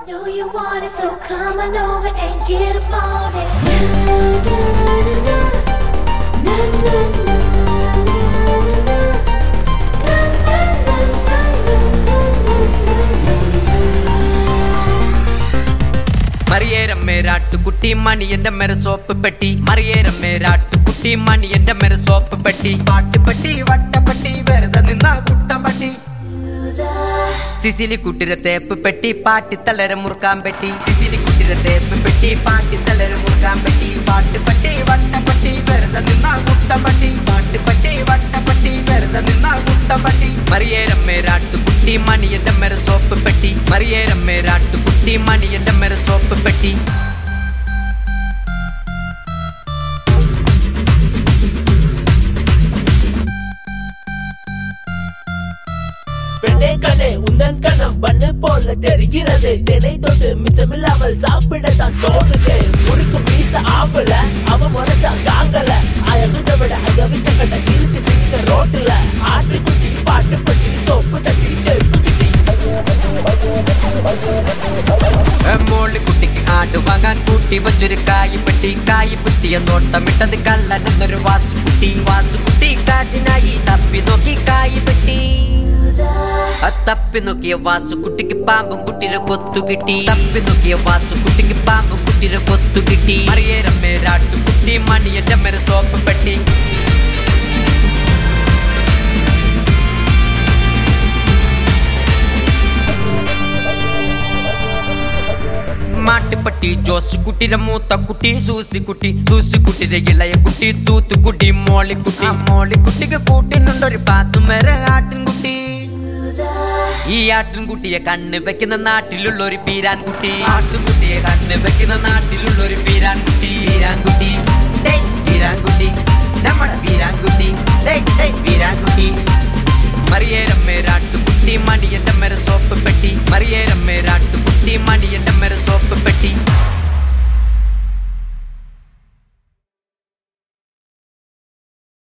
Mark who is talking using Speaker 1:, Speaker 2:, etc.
Speaker 1: Know you want it, so come on over and get about it. Na na na na, na na na na na, na na na na
Speaker 2: മറിയേരമ്മേ രാട്ടുകുട്ടി മണി എന്റെ മെര soap പെട്ടി മറിയേരമ്മേ രാട്ടുകുട്ടി മണി എന്റെ മെര soap പെട്ടി പാട്ടുപെട്ടി വട്ടപ്പെട്ടി വെറുതെ നിന്ന കുട്ടമ്പട്ടി
Speaker 1: Do the
Speaker 2: Cicily കുട്ടിര തേപ്പ് പെട്ടി പാട്ടി തളര മുറുക്കാൻ പെട്ടി സിസിലി കുട്ടിര തേപ്പ് പെട്ടി പാട്ടി തളര മുറുക്കാൻ പെട്ടി പാട്ടുപെട്ടി വട്ടപ്പെട്ടി വെറുതെ നിന്ന കുട്ടമ്പട്ടി പാട്ടുപെട്ടി വട്ടപ്പെട്ടി വെറുതെ നിന്ന കുട്ടമ്പട്ടി മറിയേരമ്മേ രാട്ടുകുട്ടി മണി എന്റെ മെര സോപ്പ് പെട്ടി മറിയേരമ്മേ രാട്ടുകുട്ടി മണി എന്റെ മെര സോപ്പ് പെട്ടി
Speaker 3: பெண்ணே கண்ணே உந்தன் கணம் பண்ணு போல தெரிகிறது தினை தொட்டு மிச்சமில்லாமல் சாப்பிடத்தான் தோணுது முறுக்கு மீச ஆம்பல அவ முறைச்சா காங்கல ஆய சுட்ட விட ஐய வித்த கட்ட இழுத்து திங்க ரோட்டுல ஆட்டு குட்டி பாட்டு பட்டி சோப்பு தட்டி தெப்பு கிட்டி
Speaker 2: മോളി കുട്ടിക്ക് ആട് വാങ്ങാൻ കൂട്ടി വച്ചൊരു കായിപ്പെട്ടി കായിപ്പെട്ടിയ നോട്ടമിട്ടത് കള്ളനെന്നൊരു വാസുകുട്ടി വാസുകുട്ടി കാശിനായി തപ്പി നോക്കി കായിപ്പെട്ടി ആ തപ്പി നോക്കിയ വാസുകുട്ടിക്ക് പാമ്പും കുട്ടിയുടെ കൊത്തു കിട്ടി തപ്പി നോക്കിയ വാസുകുട്ടിക്ക് പാമ്പും കുട്ടിയുടെ കൊത്തു കിട്ടി മറിയേരമ്മേ രാട്ടുകുട്ടി മണിയന്റെ മേരെ സോപ്പ് പെട്ടി മാട്ടുപട്ടി ജോസ് കുട്ടിയുടെ മൂത്ത കുട്ടി സൂസി കുട്ടി സൂസി കുട്ടിയുടെ ഇളയ കുട്ടി തൂത്തുകുട്ടി മോളിക്കുട്ടി മോളിക്കുട്ടിക്ക് കൂട്ടിനുണ്ടൊരു പാത്തും വരെ ആട്ടിൻകുട്ടി ഈ ആട്ടിൻകുട്ടിയെ കണ്ണ് വെക്കുന്ന നാട്ടിലുള്ള ഒരു പീരാൻകുട്ടി ആട്ടിൻകുട്ടിയെ കണ്ണ് വെക്കുന്ന നാട്ടിലുള്ള ഒരു പീരാൻകുട്ടി